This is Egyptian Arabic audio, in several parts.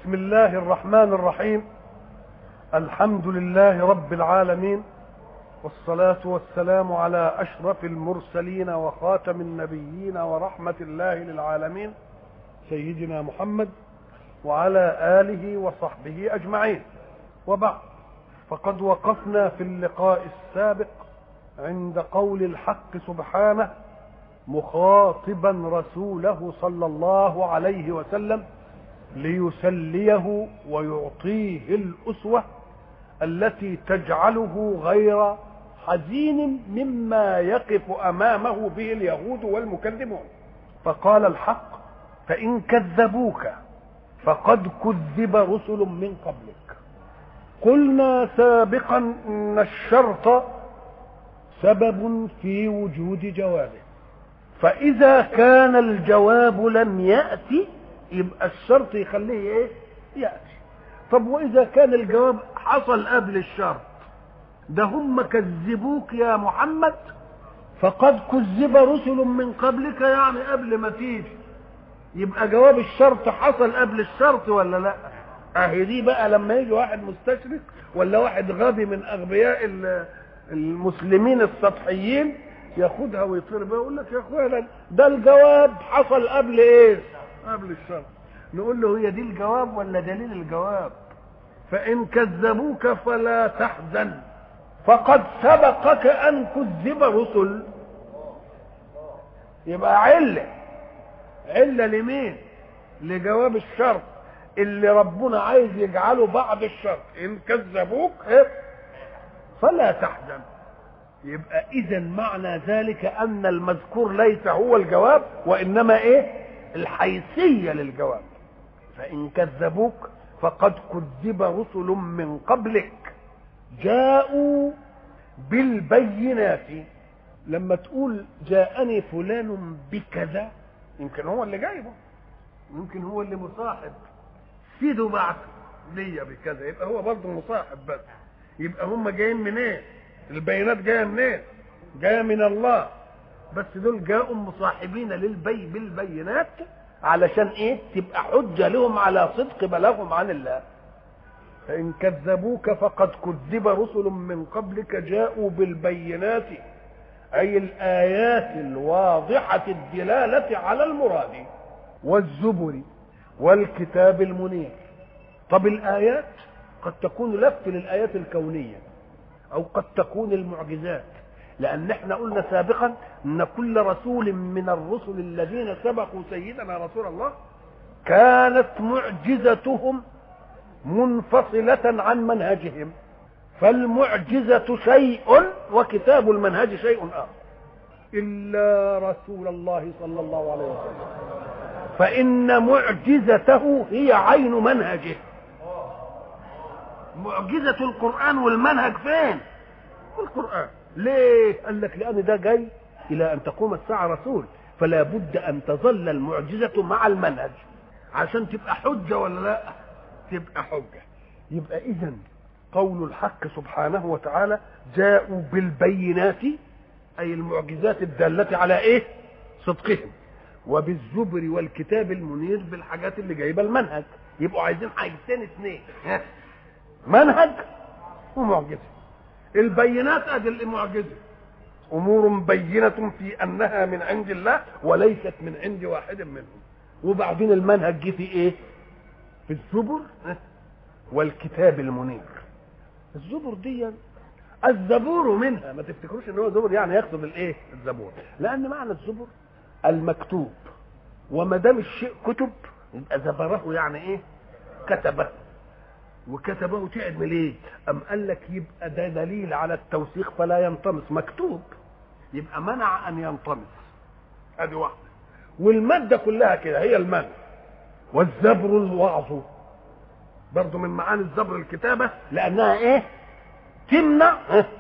بسم الله الرحمن الرحيم الحمد لله رب العالمين والصلاة والسلام على أشرف المرسلين وخاتم النبيين ورحمة الله للعالمين سيدنا محمد وعلى آله وصحبه أجمعين وبعد فقد وقفنا في اللقاء السابق عند قول الحق سبحانه مخاطبا رسوله صلى الله عليه وسلم ليسليه ويعطيه الأسوة التي تجعله غير حزين مما يقف أمامه به اليهود والمكذبون فقال الحق فإن كذبوك فقد كذب رسل من قبلك قلنا سابقا ان الشرط سبب في وجود جوابه فاذا كان الجواب لم ياتي يبقى الشرط يخليه ايه ياتي طب واذا كان الجواب حصل قبل الشرط ده هم كذبوك يا محمد فقد كذب رسل من قبلك يعني قبل ما تيجي يبقى جواب الشرط حصل قبل الشرط ولا لا اهي دي بقى لما يجي واحد مستشرق ولا واحد غبي من اغبياء المسلمين السطحيين ياخدها ويطير بها يقول لك يا اخوانا ده الجواب حصل قبل ايه قبل الشرط نقول له هي دي الجواب ولا دليل الجواب فان كذبوك فلا تحزن فقد سبقك ان كذب رسل يبقى عله عله لمين لجواب الشرط اللي ربنا عايز يجعله بعد الشرط ان كذبوك فلا تحزن يبقى اذا معنى ذلك ان المذكور ليس هو الجواب وانما ايه الحيثيه للجواب فان كذبوك فقد كذب رسل من قبلك جاءوا بالبينات لما تقول جاءني فلان بكذا يمكن هو اللي جايبه يمكن هو اللي مصاحب سيده بعت ليا بكذا يبقى هو برضه مصاحب بس يبقى هم جايين منين إيه؟ البينات جايه منين إيه؟ جايه من الله بس دول جاءوا مصاحبين للبي بالبينات علشان ايه تبقى حجه لهم على صدق بلاغهم عن الله فان كذبوك فقد كذب رسل من قبلك جاءوا بالبينات اي الايات الواضحه الدلاله على المراد والزبر والكتاب المنير طب الآيات قد تكون لف للآيات الكونية أو قد تكون المعجزات لأن احنا قلنا سابقا أن كل رسول من الرسل الذين سبقوا سيدنا رسول الله كانت معجزتهم منفصلة عن منهجهم فالمعجزة شيء وكتاب المنهج شيء آخر إلا رسول الله صلى الله عليه وسلم فإن معجزته هي عين منهجه معجزة القرآن والمنهج فين؟ في القرآن ليه؟ قال لك لأن ده جاي إلى أن تقوم الساعة رسول فلا بد أن تظل المعجزة مع المنهج عشان تبقى حجة ولا لا؟ تبقى حجة يبقى إذا قول الحق سبحانه وتعالى جاءوا بالبينات أي المعجزات الدالة على إيه؟ صدقهم وبالزبر والكتاب المنير بالحاجات اللي جايبه المنهج يبقوا عايزين حاجتين اثنين منهج ومعجزه البينات ادي المعجزه امور بينه في انها من عند الله وليست من عند واحد منهم وبعدين المنهج جه في ايه في الزبر والكتاب المنير الزبر دي الزبور منها ما تفتكروش ان هو زبر يعني يقصد الايه الزبور لان معنى الزبر المكتوب وما دام الشيء كتب يبقى زبره يعني ايه كتبه وكتبه تعمل ايه ام قال لك يبقى ده دليل على التوثيق فلا ينطمس مكتوب يبقى منع ان ينطمس ادي واحده والماده كلها كده هي المنع والزبر الوعظ برضه من معاني الزبر الكتابه لانها ايه تمنع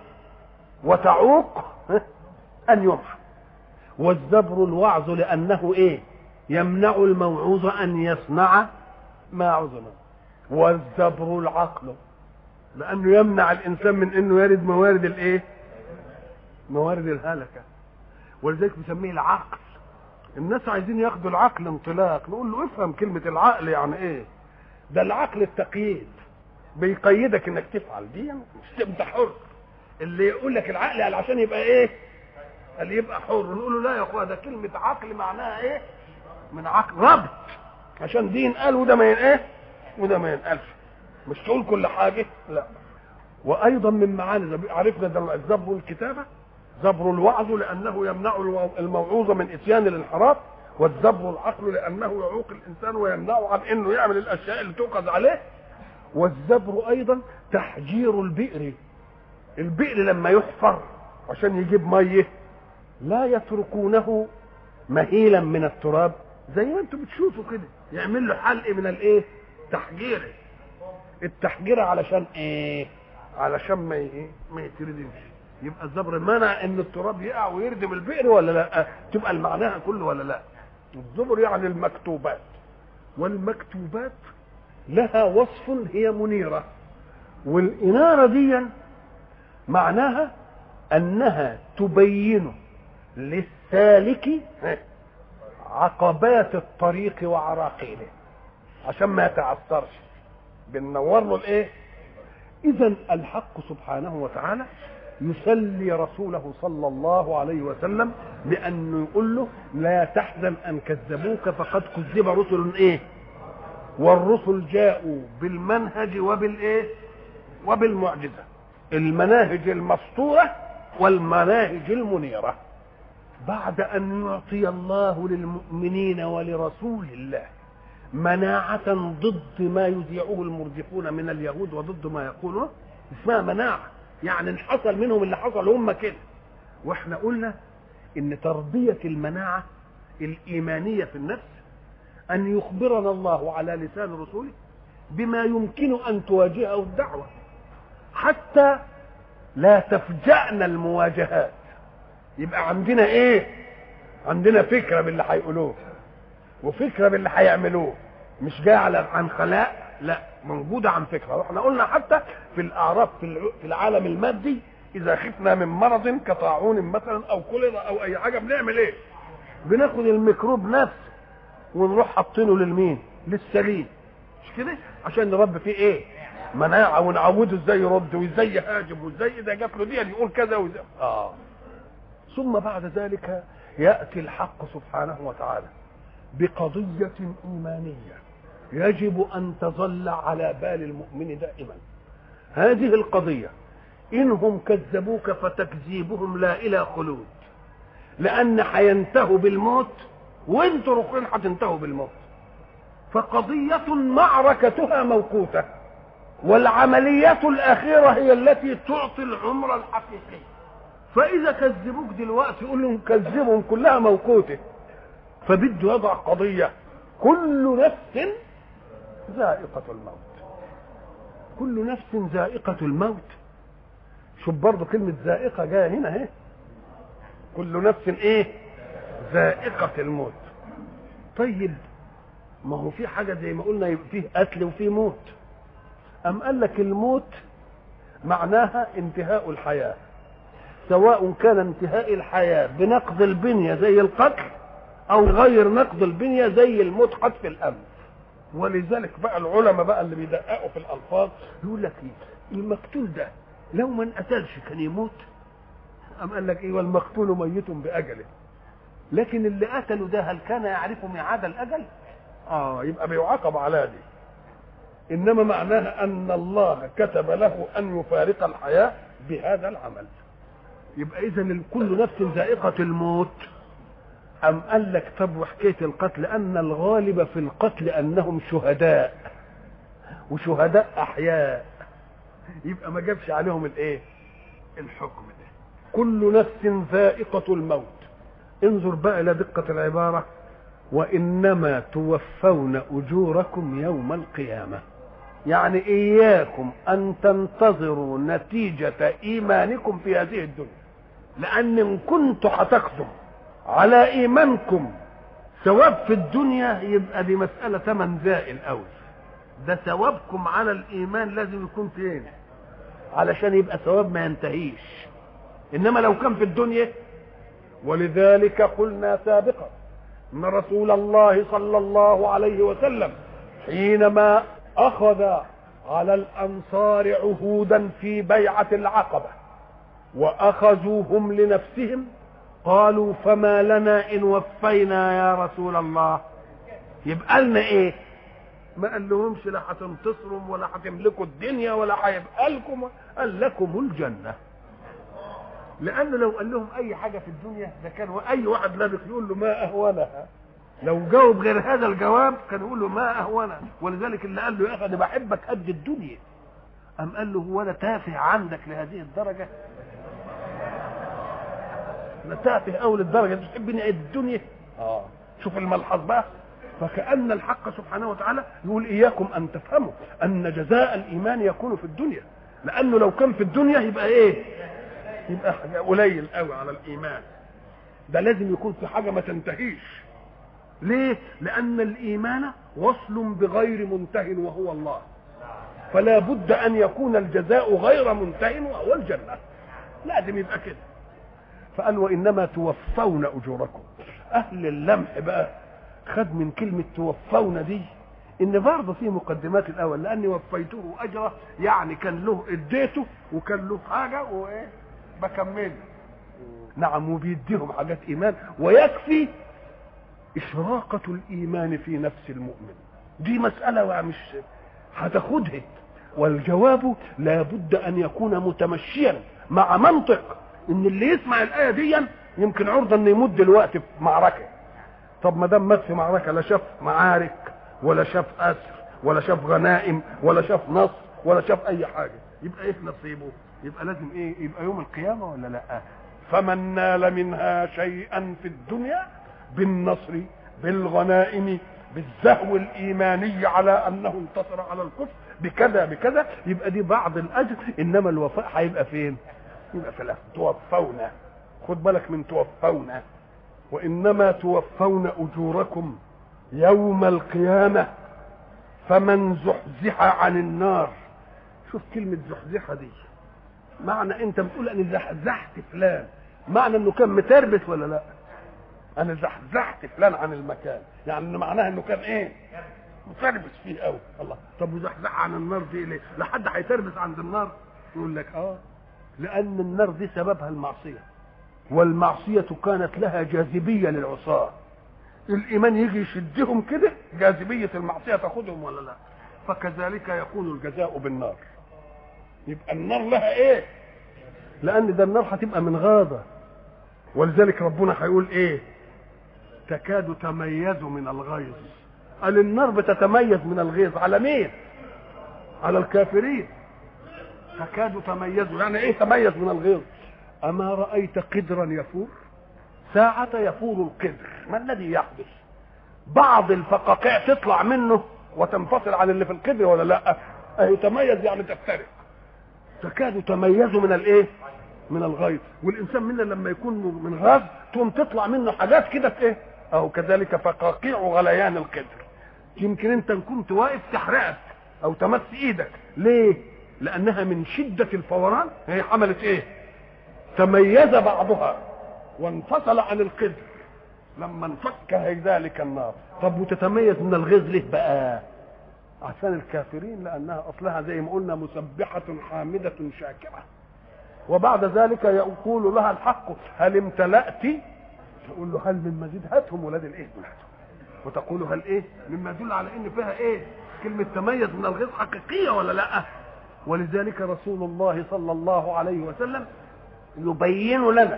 وتعوق ان يمحى والزبر الوعظ لأنه إيه يمنع الموعوظ أن يصنع ما عظم والزبر العقل لأنه يمنع الإنسان من أنه يرد موارد الإيه موارد الهلكة ولذلك بيسميه العقل الناس عايزين ياخدوا العقل انطلاق نقول له افهم كلمة العقل يعني ايه ده العقل التقييد بيقيدك انك تفعل دي مش انت حر اللي يقول لك العقل قال عشان يبقى ايه قال يبقى حر نقول له لا يا اخويا ده كلمه عقل معناها ايه من عقل ربط عشان دي ينقال وده ما ايه وده ما ينقالش مش تقول كل حاجه لا وايضا من معاني عرفنا ده الزبر الكتابه زبر الوعظ لانه يمنع الموعوظ من اتيان الانحراف والزبر العقل لانه يعوق الانسان ويمنعه عن انه يعمل الاشياء اللي تؤخذ عليه والزبر ايضا تحجير البئر البئر لما يحفر عشان يجيب ميه لا يتركونه مهيلا من التراب زي ما انتم بتشوفوا كده يعمل له حلق من الايه تحجيره التحجيره علشان ايه علشان ما ايه ما يتردمش يبقى الزبر منع ان التراب يقع ويردم البئر ولا لا تبقى المعناها كله ولا لا الزبر يعني المكتوبات والمكتوبات لها وصف هي منيره والاناره دي معناها انها تبين للسالك عقبات الطريق وعراقيله عشان ما يتعثرش بننور له الايه اذا الحق سبحانه وتعالى يسلي رسوله صلى الله عليه وسلم بانه يقول له لا تحزن ان كذبوك فقد كذب رسل ايه والرسل جاءوا بالمنهج وبالايه وبالمعجزه المناهج المسطوره والمناهج المنيره بعد ان يعطي الله للمؤمنين ولرسول الله مناعة ضد ما يذيعه المرجفون من اليهود وضد ما يقولون اسمها مناعة يعني ان حصل منهم اللي حصل هم كده واحنا قلنا ان تربية المناعة الإيمانية في النفس أن يخبرنا الله على لسان رسوله بما يمكن أن تواجهه الدعوة حتى لا تفجأنا المواجهات يبقى عندنا ايه عندنا فكرة باللي هيقولوه وفكرة باللي هيعملوه مش جاي على عن خلاء لا موجودة عن فكرة واحنا قلنا حتى في الأعراف في العالم المادي إذا خفنا من مرض كطاعون مثلا أو كوليرا أو أي حاجة بنعمل إيه؟ بناخد الميكروب نفسه ونروح حاطينه للمين؟ للسليم مش كده؟ عشان نربي فيه إيه؟ مناعة ونعوده إزاي يرد وإزاي يهاجم وإزاي إذا جات له دي يقول كذا وإزاي آه ثم بعد ذلك يأتي الحق سبحانه وتعالى بقضية إيمانية يجب أن تظل على بال المؤمن دائما هذه القضية إنهم كذبوك فتكذيبهم لا إلى خلود لأن هينتهوا بالموت وانتوا رخين هتنتهوا بالموت فقضية معركتها موقوتة والعملية الأخيرة هي التي تعطي العمر الحقيقي فإذا كذبوك دلوقتي قول لهم كذبهم كلها موقوته فبده يضع قضية كل نفس ذائقة الموت كل نفس ذائقة الموت شوف برضه كلمة ذائقة جاية هنا اهي كل نفس ايه ذائقة الموت طيب ما هو في حاجة زي ما قلنا يبقى فيه قتل وفيه موت أم قال لك الموت معناها انتهاء الحياة سواء كان انتهاء الحياة بنقض البنية زي القتل أو غير نقض البنية زي الموت قتل الأمن ولذلك بقى العلماء بقى اللي بيدققوا في الألفاظ يقول لك إيه المقتول ده لو ما انقتلش كان يموت أم قال لك إيه والمقتول ميت بأجله لكن اللي قتله ده هل كان يعرف ميعاد الأجل؟ آه يبقى بيعاقب على دي إنما معناها أن الله كتب له أن يفارق الحياة بهذا العمل يبقى إذا كل نفس ذائقة الموت أم قال لك طب وحكاية القتل أن الغالب في القتل أنهم شهداء وشهداء أحياء يبقى ما جابش عليهم الإيه؟ الحكم ده كل نفس ذائقة الموت انظر بقى إلى دقة العبارة وإنما توفون أجوركم يوم القيامة يعني إياكم أن تنتظروا نتيجة إيمانكم في هذه الدنيا لأن إن كنتوا هتقدم على إيمانكم ثواب في الدنيا يبقى دي مسألة ثمن زائل أوي ده ثوابكم على الإيمان لازم يكون فين علشان يبقى ثواب ما ينتهيش إنما لو كان في الدنيا ولذلك قلنا سابقا ان رسول الله صلى الله عليه وسلم حينما اخذ على الانصار عهودا في بيعه العقبه واخذوهم لنفسهم قالوا فما لنا ان وفينا يا رسول الله يبقى لنا ايه ما قال لهمش لا هتنتصروا ولا هتملكوا الدنيا ولا هيبقى لكم قال لكم الجنه لانه لو قال لهم اي حاجه في الدنيا ده كان اي واحد لابق يقول له ما اهونها لو جاوب غير هذا الجواب كان يقول له ما اهونها ولذلك اللي قال له يا اخي انا بحبك قد الدنيا ام قال له هو انا تافه عندك لهذه الدرجه انا تافه اول الدرجه تحبني قد الدنيا اه شوف الملحظ بقى فكأن الحق سبحانه وتعالى يقول إياكم أن تفهموا أن جزاء الإيمان يكون في الدنيا لأنه لو كان في الدنيا يبقى إيه؟ يبقى حاجة قليل قوي على الإيمان ده لازم يكون في حاجة ما تنتهيش ليه؟ لأن الإيمان وصل بغير منته وهو الله فلا بد أن يكون الجزاء غير منته وهو الجنة لازم يبقى كده فقال وإنما توفون أجوركم أهل اللمح بقى خد من كلمة توفون دي ان برضه في مقدمات الاول لاني وفيته اجره يعني كان له اديته وكان له حاجه وايه بكمله نعم وبيديهم حاجات ايمان ويكفي اشراقه الايمان في نفس المؤمن دي مساله مش هتاخدها والجواب لابد ان يكون متمشيا مع منطق ان اللي يسمع الايه دي يمكن عرضه انه يمد الوقت في معركه طب ما دام مات في معركه لا شاف معارك ولا شاف اسر ولا شاف غنائم ولا شاف نصر ولا شاف اي حاجه يبقى ايه نصيبه يبقى لازم ايه يبقى يوم القيامه ولا لا فمن نال منها شيئا في الدنيا بالنصر بالغنائم بالزهو الايماني على انه انتصر على الكفر بكذا بكذا يبقى دي بعض الاجر انما الوفاء هيبقى فين يبقى في الاخر توفونا خد بالك من توفونا وانما توفون اجوركم يوم القيامه فمن زحزح عن النار شوف كلمه زحزحه دي معنى انت بتقول انا زحزحت فلان معنى انه كان متربس ولا لا انا زحزحت فلان عن المكان يعني معناها انه كان ايه متربس فيه قوي الله طب وزحزح عن النار دي ليه لا حد هيتربس عند النار يقول لك اه لان النار دي سببها المعصيه والمعصية كانت لها جاذبية للعصاة الإيمان يجي يشدهم كده جاذبية المعصية تاخدهم ولا لا فكذلك يكون الجزاء بالنار يبقى النار لها ايه لأن ده النار هتبقى من غاضة ولذلك ربنا هيقول ايه تكاد تميز من الغيظ قال النار بتتميز من الغيظ على مين على الكافرين تكاد تميز يعني ايه تميز من الغيظ أما رأيت قدرا يفور ساعة يفور القدر ما الذي يحدث بعض الفقاقيع تطلع منه وتنفصل عن اللي في القدر ولا لا يتميز يعني تفترق تكاد تميز من الايه من الغيظ والانسان منا لما يكون من غاز تقوم تطلع منه حاجات كده في ايه او كذلك فقاقيع غليان القدر يمكن انت كنت واقف تحرقك او تمس ايدك ليه لانها من شده الفوران هي عملت ايه تميز بعضها وانفصل عن القدر لما انفك ذلك النار طب وتتميز من الغيظ ليه بقى عشان الكافرين لانها اصلها زي ما قلنا مسبحه حامده شاكره وبعد ذلك يقول لها الحق هل امتلأت تقول له هل من مزيد هاتهم ولاد الايه وتقول هل ايه مما يدل على ان فيها ايه كلمه تميز من الغيظ حقيقيه ولا لا ولذلك رسول الله صلى الله عليه وسلم يبين لنا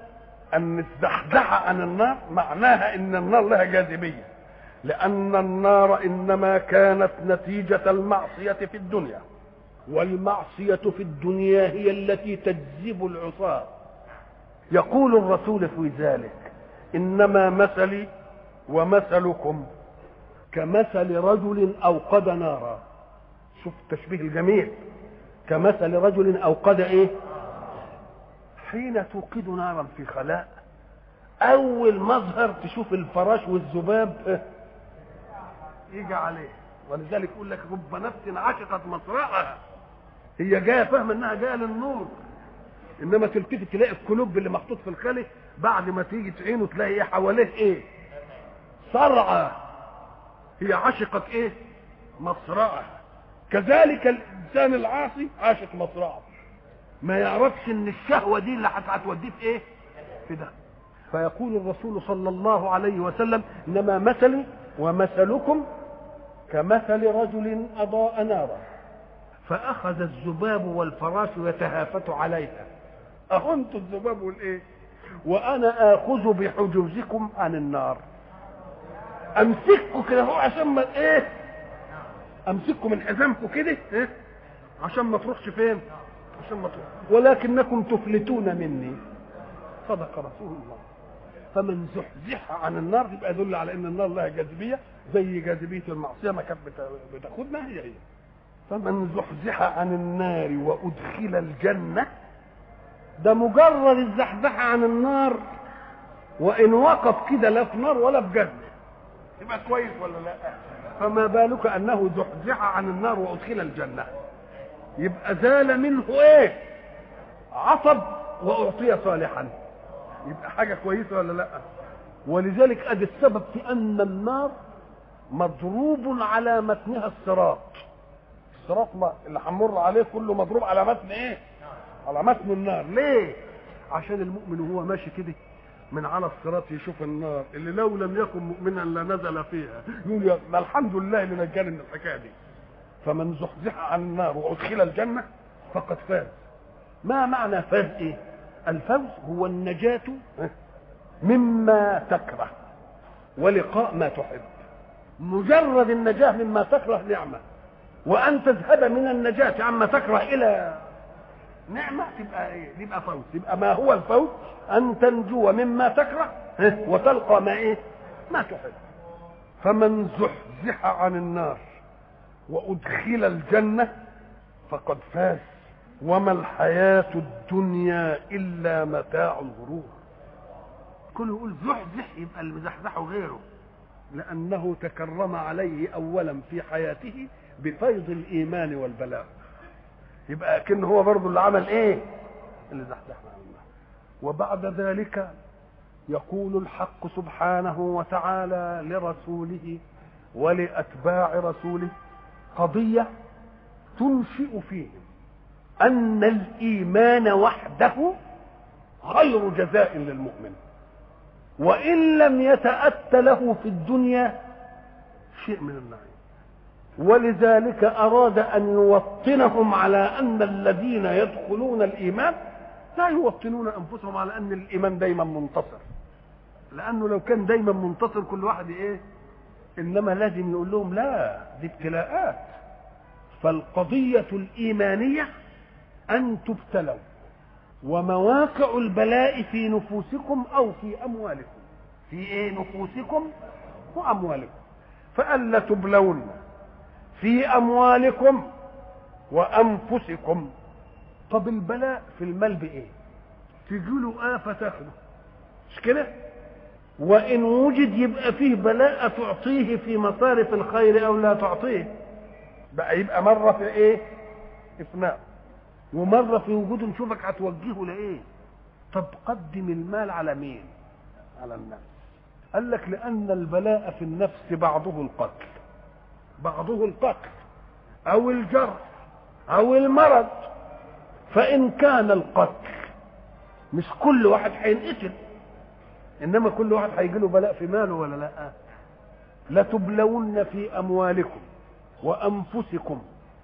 ان الزحزحه عن النار معناها ان النار لها جاذبيه لان النار انما كانت نتيجه المعصيه في الدنيا والمعصيه في الدنيا هي التي تجذب العصاه يقول الرسول في ذلك انما مثلي ومثلكم كمثل رجل اوقد نارا شوف التشبيه الجميل كمثل رجل اوقد ايه حين توقد نارا في خلاء اول مظهر تشوف الفراش والذباب يجي عليه ولذلك يقول لك رب نفس عشقت مصرعها هي جايه فاهمه انها جايه للنور انما تلتفت تلاقي الكلوب اللي محطوط في الخلي بعد ما تيجي تعينه تلاقي ايه حواليه ايه صرعه هي عشقت ايه مصرعها كذلك الانسان العاصي عاشق مصرعه ما يعرفش ان الشهوه دي اللي هتوديه في ايه في ده فيقول الرسول صلى الله عليه وسلم انما مثلي ومثلكم كمثل رجل اضاء نارا فاخذ الذباب والفراش يتهافت عليها اهو انتوا الذباب والايه وانا اخذ بحجوزكم عن النار امسككم كده هو عشان ما ايه امسككم من حزامكم كده إيه؟ عشان ما تروحش فين عشان ما تروح ولكنكم تفلتون مني صدق رسول الله فمن زحزح عن النار يبقى يدل على ان النار لها جاذبيه زي جاذبيه المعصيه ما كانت بتاخدنا هي هي فمن زحزح عن النار وادخل الجنه ده مجرد الزحزحه عن النار وان وقف كده لا في نار ولا في جنه يبقى كويس ولا لا فما بالك انه زحزح عن النار وادخل الجنه يبقى زال منه ايه عصب واعطي صالحا يبقى حاجه كويسه ولا لا ولذلك ادي السبب في ان النار مضروب على متنها الصراط الصراط ما اللي هنمر عليه كله مضروب على متن ايه على متن النار ليه عشان المؤمن وهو ماشي كده من على الصراط يشوف النار اللي لو لم يكن مؤمنا لنزل فيها يقول يا ما الحمد لله اللي نجاني من الحكايه دي فمن زحزح عن النار وادخل الجنه فقد فاز ما معنى فاز ايه الفوز هو النجاة مما تكره ولقاء ما تحب مجرد النجاة مما تكره نعمة وأن تذهب من النجاة عما تكره إلى نعمة تبقى إيه؟ يبقى فوز يبقى ما هو الفوز أن تنجو مما تكره وتلقى ما إيه ما تحب فمن زحزح عن النار وأدخل الجنة فقد فاز وما الحياة الدنيا إلا متاع الغرور كل يقول زحزح يبقى اللي مزحزحه غيره لأنه تكرم عليه أولا في حياته بفيض الإيمان والبلاء يبقى كأنه هو برضه اللي عمل إيه اللي زحزحنا عن الله وبعد ذلك يقول الحق سبحانه وتعالى لرسوله ولأتباع رسوله قضية تنشئ فيهم أن الإيمان وحده خير جزاء للمؤمن وإن لم يتأت له في الدنيا شيء من النعيم ولذلك أراد أن يوطنهم على أن الذين يدخلون الإيمان لا يوطنون أنفسهم على أن الإيمان دايما منتصر لأنه لو كان دايما منتصر كل واحد إيه إنما لازم يقول لهم لا دي ابتلاءات فالقضية الإيمانية أن تبتلوا ومواقع البلاء في نفوسكم أو في أموالكم في إيه نفوسكم وأموالكم فألا تبلون في أموالكم وأنفسكم طب البلاء في المال بإيه تجي له آفة تاخده مش كده وإن وجد يبقى فيه بلاء تعطيه في مصارف الخير أو لا تعطيه بقى يبقى مرة في إيه إفناء ومرة في وجود نشوفك هتوجهه لإيه طب قدم المال على مين على النفس قال لك لأن البلاء في النفس بعضه القتل بعضه القتل أو الجرح أو المرض فإن كان القتل مش كل واحد هينقتل إنما كل واحد هيجي له بلاء في ماله ولا لا لتبلون في أموالكم وأنفسكم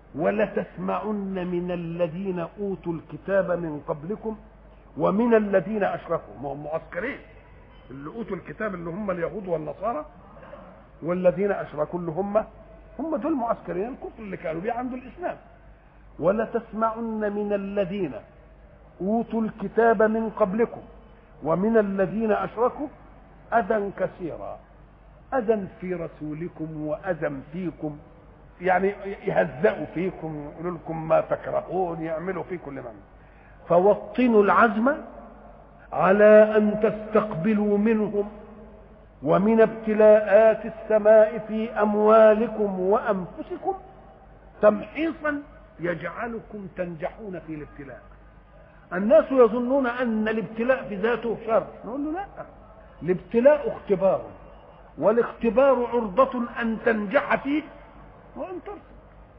ولتسمعن من الذين اوتوا الكتاب من قبلكم ومن الذين اشركوا ما هم معسكرين اللي اوتوا الكتاب اللي هم اليهود والنصارى والذين اشركوا اللي هم هم دول معسكرين الكفر اللي كانوا بيه عند الاسلام ولتسمعن من الذين اوتوا الكتاب من قبلكم ومن الذين اشركوا اذى كثيرا اذى في رسولكم واذى فيكم يعني يهزأوا فيكم يقولوا لكم ما تكرهون يعملوا فيكم لمن فوطنوا العزم على أن تستقبلوا منهم ومن ابتلاءات السماء في أموالكم وأنفسكم تمحيصا يجعلكم تنجحون في الابتلاء الناس يظنون أن الابتلاء في ذاته شر نقول له لا الابتلاء اختبار والاختبار عرضة أن تنجح فيه وان ترفض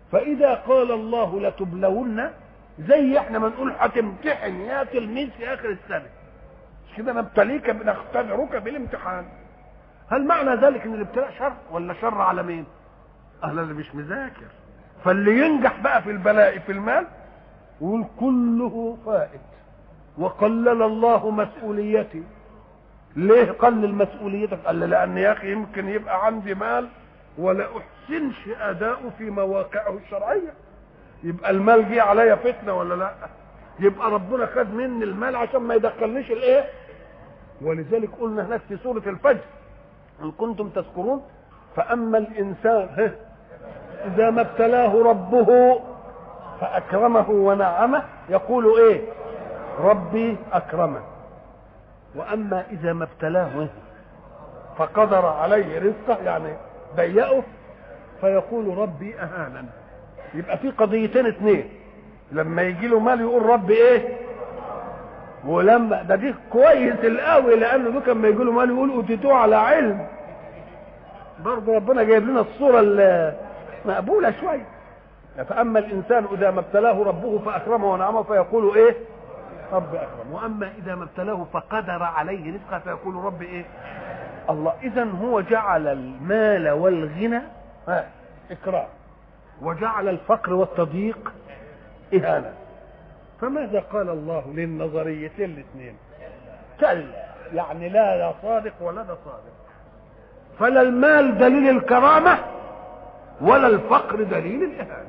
فاذا قال الله لتبلون زي احنا ما نقول هتمتحن يا تلميذ في اخر السنه مش كده نبتليك بنختبرك بالامتحان هل معنى ذلك ان الابتلاء شر ولا شر على مين اهل اللي مش مذاكر فاللي ينجح بقى في البلاء في المال يقول كله فائت وقلل الله مسؤوليتي ليه قلل مسؤوليتك قال لان يا اخي يمكن يبقى عندي مال ولا احسنش اداؤه في مواقعه الشرعيه يبقى المال جه عليا فتنه ولا لا يبقى ربنا خد مني المال عشان ما يدخلنيش الايه ولذلك قلنا هناك في سوره الفجر ان كنتم تذكرون فاما الانسان اذا ما ابتلاه ربه فاكرمه ونعمه يقول ايه ربي اكرمن واما اذا ما ابتلاه فقدر عليه رزقه يعني ضيقه فيقول ربي اهانا يبقى في قضيتين اثنين لما يجي له مال يقول ربي ايه ولما ده دي كويس القوي لانه ده كان ما يجي له مال يقول اوتيتوه على علم برضه ربنا جايب لنا الصوره المقبوله شويه فاما الانسان اذا ما ابتلاه ربه فاكرمه ونعمه فيقول ايه رب اكرم واما اذا ما ابتلاه فقدر عليه رزقه فيقول رب ايه الله اذا هو جعل المال والغنى ها اكرام وجعل الفقر والتضييق اهانه فماذا قال الله للنظريتين الاثنين كلا يعني لا لا صادق ولا لا صادق فلا المال دليل الكرامه ولا الفقر دليل الاهانه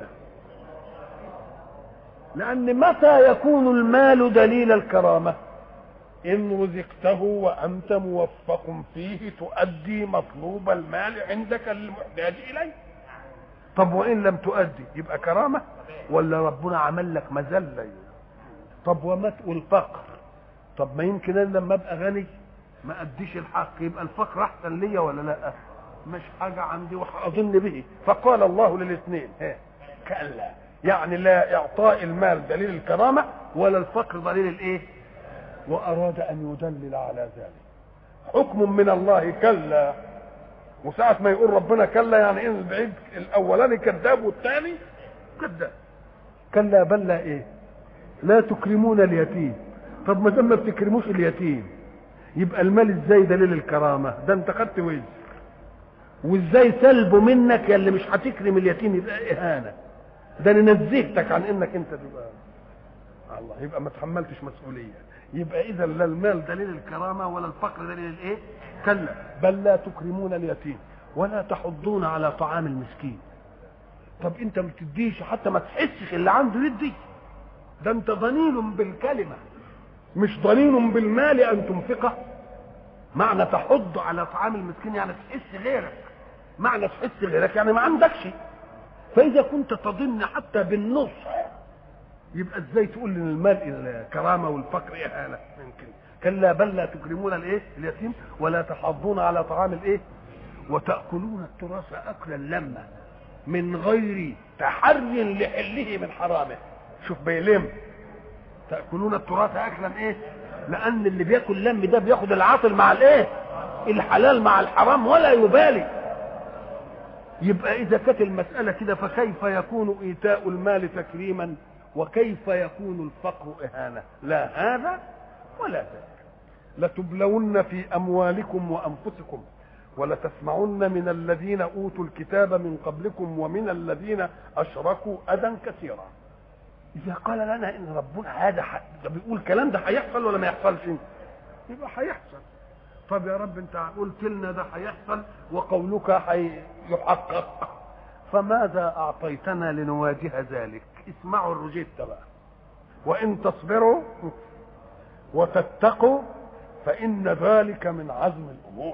لأن متى يكون المال دليل الكرامة إن رزقته وأنت موفق فيه تؤدي مطلوب المال عندك للمحتاج إليه طب وإن لم تؤدي يبقى كرامة ولا ربنا عمل لك مذلة طب وما والفقر طب ما يمكن أنا لما أبقى غني ما أديش الحق يبقى الفقر أحسن ليا ولا لا مش حاجة عندي وأظن به فقال الله للاثنين كلا يعني لا اعطاء المال دليل الكرامه ولا الفقر دليل الايه واراد ان يدلل على ذلك حكم من الله كلا وساعة ما يقول ربنا كلا يعني ان البعيد الاولاني كذاب والثاني كذاب كلا بل لا ايه لا تكرمون اليتيم طب ما دام ما بتكرموش اليتيم يبقى المال ازاي دليل الكرامه ده انت خدت وزر وازاي سلبه منك يا اللي مش هتكرم اليتيم يبقى اهانه ده انا نزهتك عن انك انت تبقى الله يبقى ما تحملتش مسؤوليه يبقى اذا لا المال دليل الكرامه ولا الفقر دليل الايه كلا بل لا تكرمون اليتيم ولا تحضون على طعام المسكين طب انت ما بتديش حتى ما تحسش اللي عنده يدي ده انت ضنين بالكلمه مش ضنين بالمال ان تنفقه معنى تحض على طعام المسكين يعني تحس غيرك معنى تحس غيرك يعني ما عندكش فاذا كنت تظن حتى بالنصح يبقى ازاي تقول ان المال الكرامه والفقر اهانه يمكن كلا بل لا تكرمون الايه اليتيم ولا تحضون على طعام الايه وتاكلون التراث اكلا لما من غير تحري لحله من حرامه شوف بيلم تاكلون التراث اكلا ايه لان اللي بياكل لم ده بياخد العاطل مع الايه الحلال مع الحرام ولا يبالي يبقى اذا كانت المساله كده فكيف يكون ايتاء المال تكريما وكيف يكون الفقر اهانه لا هذا ولا ذاك لتبلون في اموالكم وانفسكم ولتسمعن من الذين اوتوا الكتاب من قبلكم ومن الذين اشركوا اذى كثيرا اذا قال لنا ان ربنا هذا ده بيقول الكلام ده هيحصل ولا ما يحصلش يبقى هيحصل طب يا رب انت قلت لنا ده هيحصل وقولك هيحقق فماذا اعطيتنا لنواجه ذلك اسمعوا الرجيت بقى وان تصبروا وتتقوا فان ذلك من عزم الامور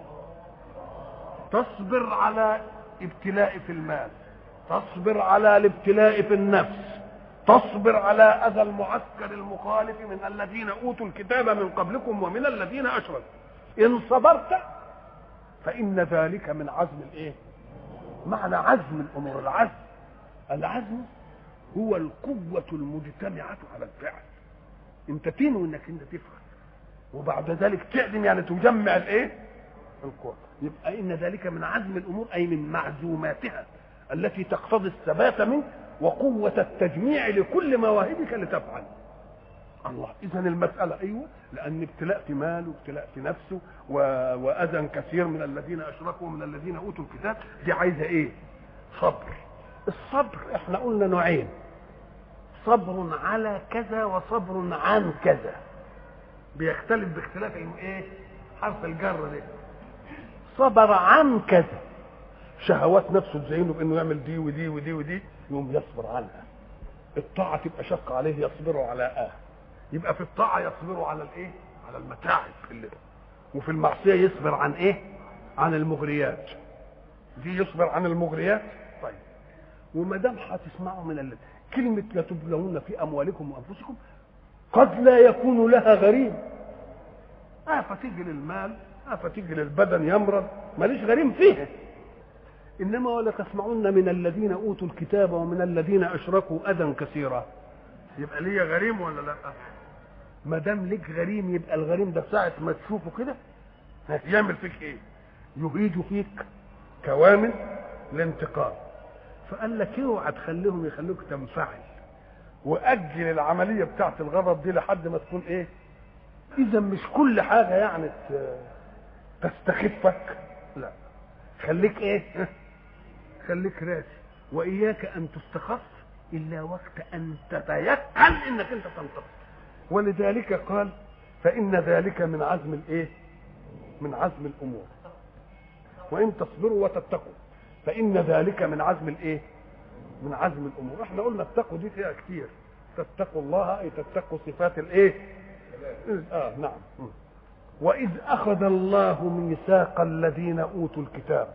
تصبر على ابتلاء في المال تصبر على الابتلاء في النفس تصبر على اذى المعسكر المخالف من الذين اوتوا الكتاب من قبلكم ومن الذين اشركوا ان صبرت فان ذلك من عزم الايه معنى عزم الامور العزم العزم هو القوة المجتمعة على الفعل انت تنوي انك انت تفعل وبعد ذلك تعزم يعني تجمع الايه القوة يبقى ان ذلك من عزم الامور اي من معزوماتها التي تقتضي الثبات منك وقوة التجميع لكل مواهبك لتفعل الله اذا المسألة ايوه لان ابتلاء في مال وابتلاء في نفسه و... واذى كثير من الذين اشركوا ومن الذين اوتوا الكتاب دي عايزة ايه صبر الصبر احنا قلنا نوعين صبر على كذا وصبر عن كذا بيختلف باختلاف ايه حرف الجر ده صبر عن كذا شهوات نفسه تزينه بانه يعمل دي ودي ودي ودي يقوم يصبر عنها الطاعة تبقى شقة عليه يصبر على آه يبقى في الطاعة يصبر على الايه على المتاعب اللي وفي المعصية يصبر عن ايه عن المغريات دي يصبر عن المغريات طيب وما دام هتسمعوا من ال... كلمة لتبلغون في أموالكم وأنفسكم قد لا يكون لها غريم آفة تيجي للمال آفة تيجي للبدن يمرض ماليش غريم فيه إنما ولا تسمعن من الذين أوتوا الكتاب ومن الذين أشركوا أذى كثيرا يبقى ليا غريم ولا لا ما دام ليك غريم يبقى الغريم ده ساعة ما تشوفه كده يعمل فيك ايه يهيج فيك كوامن الانتقام فقال لك اوعى تخليهم يخلوك تنفعل واجل العمليه بتاعت الغضب دي لحد ما تكون ايه اذا مش كل حاجه يعني تستخفك لا خليك ايه خليك راسي واياك ان تستخف الا وقت ان تتيقن انك انت تنتصر ولذلك قال فان ذلك من عزم الايه من عزم الامور وان تصبروا وتتقوا فان ذلك من عزم الايه من عزم الامور احنا قلنا اتقوا دي فيها كتير تتقوا الله اي تتقوا صفات الايه اه نعم واذ اخذ الله ميثاق الذين اوتوا الكتاب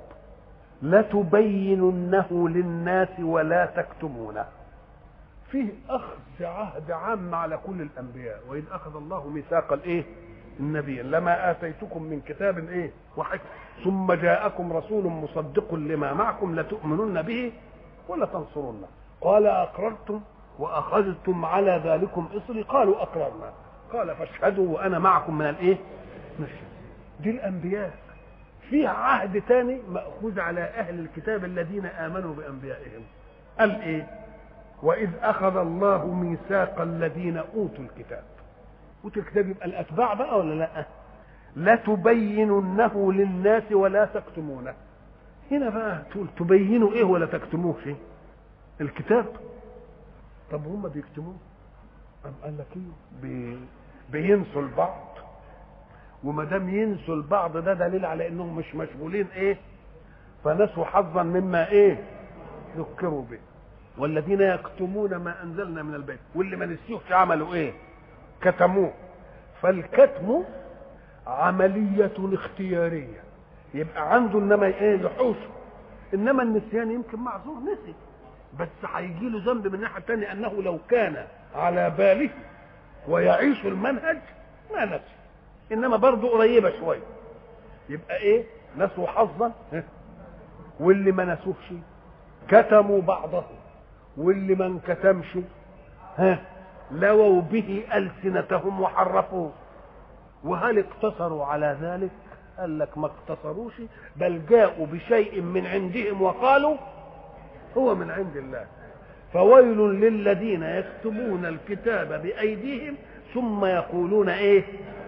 لتبيننه للناس ولا تكتمونه فيه اخذ عهد عام على كل الانبياء واذ اخذ الله ميثاق الايه النبي لما اتيتكم من كتاب ايه وحكم ثم جاءكم رسول مصدق لما معكم لتؤمنن به ولا تنصرنه قال اقررتم واخذتم على ذلكم اصري قالوا اقررنا قال فاشهدوا وانا معكم من الايه دي الانبياء في عهد تاني ماخوذ على اهل الكتاب الذين امنوا بانبيائهم قال ايه واذ اخذ الله ميثاق الذين اوتوا الكتاب اوتوا الكتاب يبقى الاتباع بقى ولا لا لتبيننه للناس ولا تكتمونه هنا بقى تقول تبينوا ايه ولا تكتموه شيء الكتاب طب هم بيكتموه أم قال لك ايه بي بينسوا البعض وما دام ينسوا البعض ده دليل على انهم مش مشغولين ايه فنسوا حظا مما ايه ذكروا به والذين يكتمون ما انزلنا من البيت واللي ما نسيوش عملوا ايه كتموه فالكتم عملية اختيارية يبقى عنده انما ايه يحوشه انما النسيان يمكن معذور نسي بس هيجي له ذنب من الناحيه الثانيه انه لو كان على باله ويعيش المنهج ما نسي انما برضه قريبه شويه يبقى ايه نسوا حظا واللي ما نسوهش كتموا بعضه واللي ما انكتمش ها لووا به السنتهم وحرفوه وهل اقتصروا على ذلك قال لك ما اقتصروش بل جاءوا بشيء من عندهم وقالوا هو من عند الله فويل للذين يكتبون الكتاب بأيديهم ثم يقولون ايه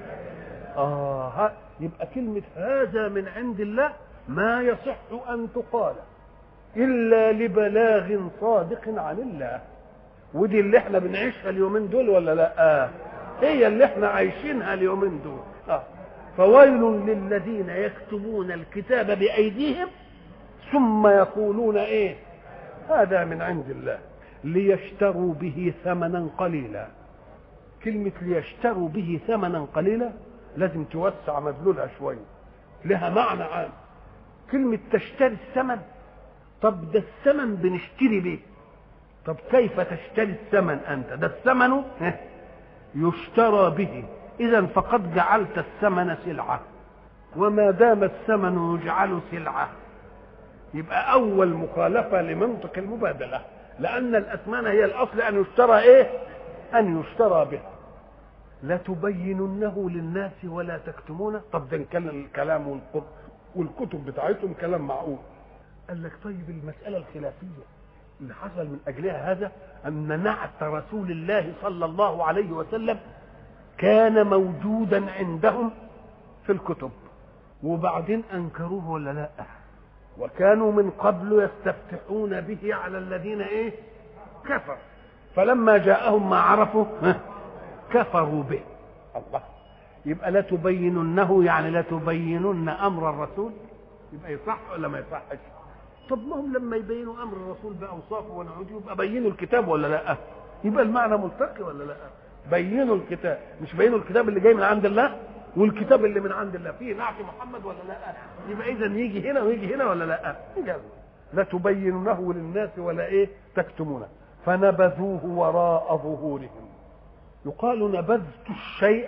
آه يبقى كلمة هذا من عند الله ما يصح أن تقال إلا لبلاغ صادق عن الله ودي اللي احنا بنعيشها اليومين دول ولا لا آه. هي اللي احنا عايشينها اليومين دول آه. فويل للذين يكتبون الكتاب بأيديهم ثم يقولون ايه هذا من عند الله ليشتروا به ثمنا قليلا كلمة ليشتروا به ثمنا قليلا لازم توسع مدلولها شوية لها معنى عام كلمة تشتري الثمن طب ده الثمن بنشتري به طب كيف تشتري الثمن أنت ده الثمن يشترى به إذا فقد جعلت الثمن سلعة وما دام الثمن يجعل سلعة يبقى أول مخالفة لمنطق المبادلة لأن الأثمان هي الأصل أن يشترى إيه؟ أن يشترى به لتبيننه للناس ولا تكتمونه طب ده كان الكلام والكتب بتاعتهم كلام معقول قال لك طيب المسألة الخلافية اللي حصل من اجلها هذا ان نعت رسول الله صلى الله عليه وسلم كان موجودا عندهم في الكتب وبعدين انكروه ولا لا وكانوا من قبل يستفتحون به على الذين ايه كفر فلما جاءهم ما عرفوا كفروا به الله يبقى لا تبيننه يعني لا تبينن امر الرسول يبقى يصح ولا ما يصحش طب ما هم لما يبينوا امر الرسول باوصافه ونعوده يبقى بينوا الكتاب ولا لا يبقى المعنى ملتقي ولا لا بينوا الكتاب مش بينوا الكتاب اللي جاي من عند الله والكتاب اللي من عند الله فيه نعت محمد ولا لا يبقى اذا يجي هنا ويجي هنا ولا لا لا تبينونه للناس ولا ايه تكتمونه فنبذوه وراء ظهورهم يقال نبذت الشيء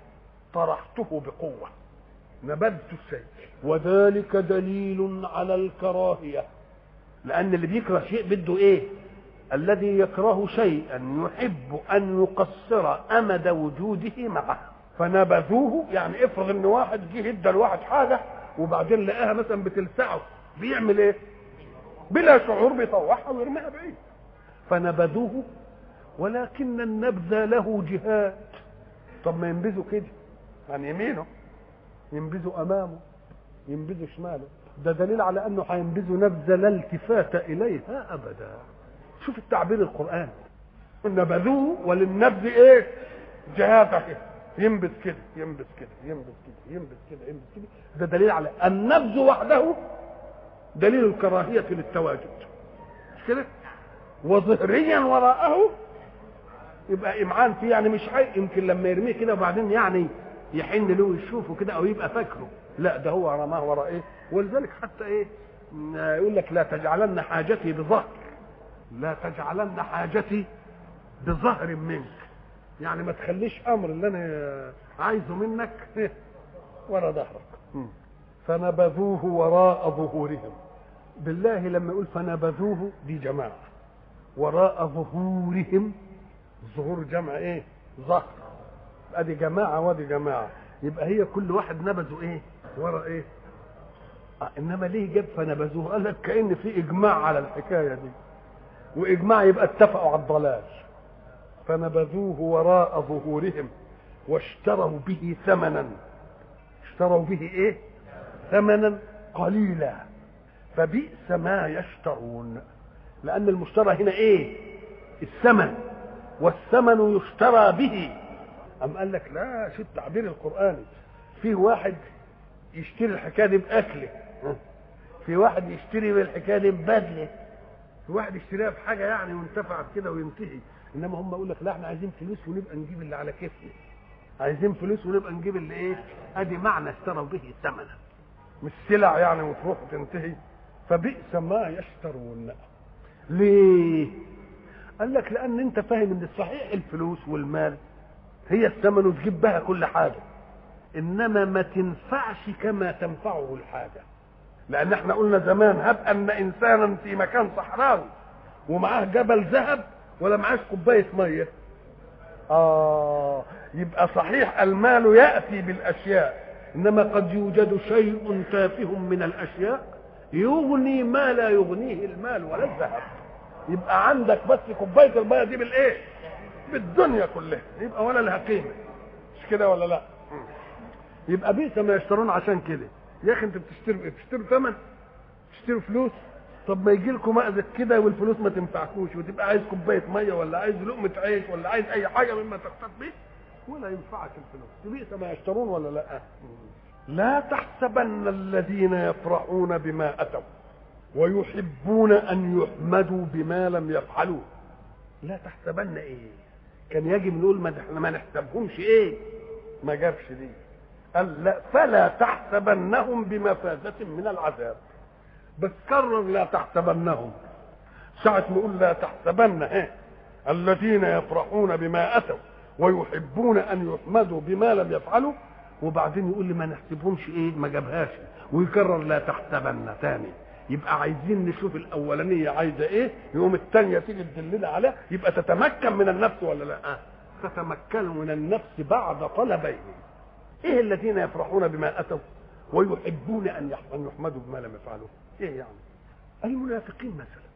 طرحته بقوه نبذت الشيء وذلك دليل على الكراهيه لان اللي بيكره شيء بده ايه الذي يكره شيئا يحب ان يقصر امد وجوده معه فنبذوه يعني افرض ان واحد جه ادى لواحد حاجه وبعدين لقاها مثلا بتلسعه بيعمل ايه بلا شعور بيطوعها ويرميها بعيد فنبذوه ولكن النبذ له جهات طب ما ينبذوا كده عن يمينه ينبذوا امامه ينبذوا شماله ده دليل على انه هينبذوا نبذه لا التفات اليها ابدا شوف التعبير القراني نبذوه وللنبذ ايه جهات كده ينبذ كده ينبذ كده ينبذ كده ينبذ كده ينبذ كده ده دليل على النبذ وحده دليل الكراهيه للتواجد مش كده وظهريا وراءه يبقى امعان فيه يعني مش حي يمكن لما يرميه كده وبعدين يعني يحن له ويشوفه كده او يبقى فاكره لا ده هو رماه وراء ايه ولذلك حتى ايه يقول لك لا تجعلن حاجتي بظهر لا تجعلن حاجتي بظهر منك يعني ما تخليش امر اللي انا عايزه منك ورا ظهرك فنبذوه وراء ظهورهم بالله لما يقول فنبذوه دي جماعه وراء ظهورهم ظهور جمع ايه ظهر ادي جماعه وادي جماعه يبقى هي كل واحد نبذه ايه ورا ايه آه انما ليه جاب فنبذوه قال لك كان في اجماع على الحكايه دي واجماع يبقى اتفقوا على الضلال فنبذوه وراء ظهورهم واشتروا به ثمنا اشتروا به ايه ثمنا قليلا فبئس ما يشترون لان المشترى هنا ايه الثمن والثمن يشترى به أم قال لك لا شو التعبير القرآني في واحد يشتري الحكاية دي بأكله في واحد يشتري بالحكاية دي ببدله في واحد يشتريها بحاجة يعني وانتفع كده وينتهي انما هم يقول لك لا احنا عايزين فلوس ونبقى نجيب اللي على كيفنا عايزين فلوس ونبقى نجيب اللي ايه ادي معنى اشتروا به ثمنا مش سلع يعني وتروح وتنتهي فبئس ما يشترون ليه قال لك لان انت فاهم ان الصحيح الفلوس والمال هي الثمن وتجيب بها كل حاجه انما ما تنفعش كما تنفعه الحاجه لان احنا قلنا زمان هب ان انسانا في مكان صحراوي ومعاه جبل ذهب ولا معاش كوبايه ميه اه يبقى صحيح المال ياتي بالاشياء انما قد يوجد شيء تافه من الاشياء يغني ما لا يغنيه المال ولا الذهب يبقى عندك بس كوبايه الميه دي بالايه بالدنيا كلها يبقى ولا لها قيمه مش كده ولا لا يبقى بئس ما يشترون عشان كده يا اخي انت بتشتري ايه بتشتري ثمن بتشتري فلوس طب ما يجي لكم مأذك كده والفلوس ما تنفعكوش وتبقى عايز كوبايه ميه ولا عايز لقمه عيش ولا عايز اي حاجه مما تقتات به ولا ينفعك الفلوس بئس ما يشترون ولا لا لا تحسبن الذين يفرحون بما اتوا ويحبون ان يحمدوا بما لم يفعلوا لا تحسبن ايه كان يجب نقول ما ما نحسبهمش ايه ما جابش دي قال لا فلا تحسبنهم بمفازة من العذاب بس كرر لا تحسبنهم ساعة نقول لا تحسبن ايه الذين يفرحون بما اتوا ويحبون ان يحمدوا بما لم يفعلوا وبعدين يقول لي ما نحسبهمش ايه ما جابهاش ويكرر لا تحسبن تاني يبقى عايزين نشوف الاولانيه عايزه ايه يقوم الثانيه تيجي تدلنا عليها يبقى تتمكن من النفس ولا لا آه. تتمكن من النفس بعد طلبين ايه الذين يفرحون بما اتوا ويحبون ان ان يحمدوا بما لم يفعلوا ايه يعني المنافقين مثلا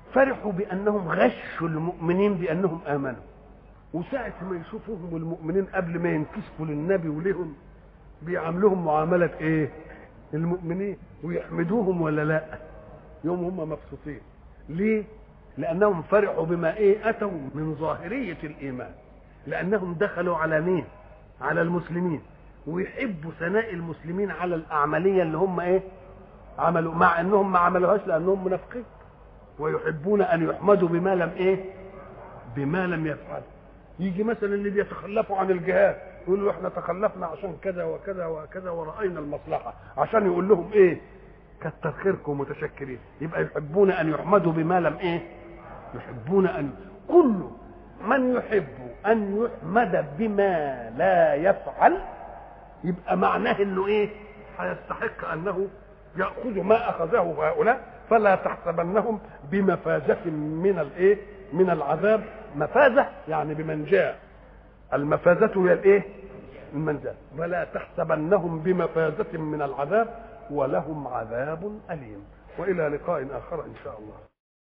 فرحوا بانهم غشوا المؤمنين بانهم امنوا وساعة ما يشوفوهم المؤمنين قبل ما ينكسفوا للنبي ولهم بيعاملوهم معاملة ايه؟ المؤمنين ويحمدوهم ولا لا؟ يوم هم مبسوطين. ليه؟ لأنهم فرحوا بما ايه؟ أتوا من ظاهرية الإيمان. لأنهم دخلوا على مين؟ على المسلمين ويحبوا ثناء المسلمين على الأعمالية اللي هم ايه؟ عملوا مع انهم ما عملوهاش لأنهم منافقين. ويحبون أن يحمدوا بما لم ايه؟ بما لم يفعلوا. يجي مثلا اللي بيتخلفوا عن الجهاد يقول له احنا تخلفنا عشان كذا وكذا وكذا ورأينا المصلحة عشان يقول لهم ايه كتر خيركم متشكرين يبقى يحبون ان يحمدوا بما لم ايه يحبون ان كل من يحب ان يحمد بما لا يفعل يبقى معناه انه ايه هيستحق انه ياخذ ما اخذه هؤلاء فلا تحسبنهم بمفازه من الايه من العذاب مفازة يعني بمنجاة المفازة هي الايه المنجاة ولا تحسبنهم بمفازة من العذاب ولهم عذاب أليم وإلى لقاء آخر إن شاء الله